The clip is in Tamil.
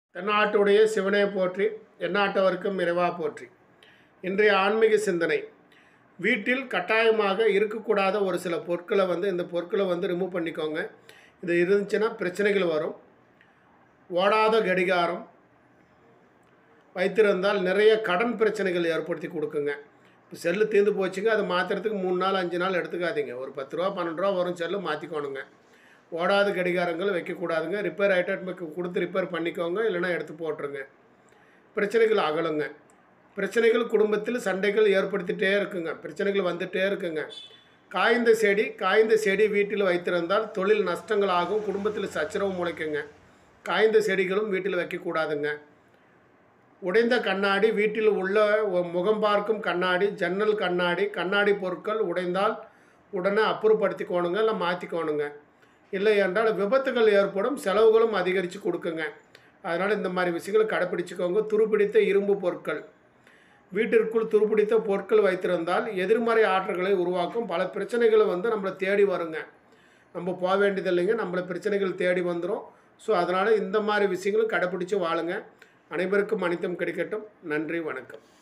தென்னாட்டுடைய சிவனே போற்றி எந்நாட்டவர்க்கும் இறைவா போற்றி இன்றைய ஆன்மீக சிந்தனை வீட்டில் கட்டாயமாக இருக்கக்கூடாத ஒரு சில பொருட்களை வந்து இந்த பொருட்களை வந்து ரிமூவ் பண்ணிக்கோங்க இது இருந்துச்சுன்னா பிரச்சனைகள் வரும் ஓடாத கடிகாரம் வைத்திருந்தால் நிறைய கடன் பிரச்சனைகள் ஏற்படுத்தி கொடுக்குங்க இப்போ செல்லு தீர்ந்து போச்சுங்க அதை மாற்றுறதுக்கு மூணு நாள் அஞ்சு நாள் எடுத்துக்காதீங்க ஒரு பத்து ரூபா பன்னெண்டு ரூபா வரும் செல்லு மாற்றிக்கோணுங்க ஓடாத கடிகாரங்கள் வைக்கக்கூடாதுங்க ரிப்பேர் ஐட்டத்துக்கு கொடுத்து ரிப்பேர் பண்ணிக்கோங்க இல்லைன்னா எடுத்து போட்டுருங்க பிரச்சனைகள் அகலுங்க பிரச்சனைகள் குடும்பத்தில் சண்டைகள் ஏற்படுத்திகிட்டே இருக்குங்க பிரச்சனைகள் வந்துகிட்டே இருக்குங்க காய்ந்த செடி காய்ந்த செடி வீட்டில் வைத்திருந்தால் தொழில் நஷ்டங்கள் ஆகும் குடும்பத்தில் சச்சரவு முளைக்குங்க காய்ந்த செடிகளும் வீட்டில் வைக்கக்கூடாதுங்க உடைந்த கண்ணாடி வீட்டில் உள்ள ஒ- முகம் பார்க்கும் கண்ணாடி ஜன்னல் கண்ணாடி கண்ணாடி பொருட்கள் உடைந்தால் உடனே அப்புறப்படுத்திக்கோணுங்க இல்லை மாற்றிக்கோணுங்க இல்லை என்றால் விபத்துகள் ஏற்படும் செலவுகளும் அதிகரித்து கொடுக்குங்க அதனால் இந்த மாதிரி விஷயங்களை கடைப்பிடிச்சுக்கோங்க துருப்பிடித்த இரும்பு பொருட்கள் வீட்டிற்குள் துருப்பிடித்த பொருட்கள் வைத்திருந்தால் எதிர்மறை ஆற்றல்களை உருவாக்கும் பல பிரச்சனைகளை வந்து நம்மளை தேடி வருங்க நம்ம போக வேண்டியது இல்லைங்க நம்மளை பிரச்சனைகள் தேடி வந்துடும் ஸோ அதனால் இந்த மாதிரி விஷயங்களும் கடைப்பிடிச்சு வாழுங்க அனைவருக்கும் அனைத்தும் கிடைக்கட்டும் நன்றி வணக்கம்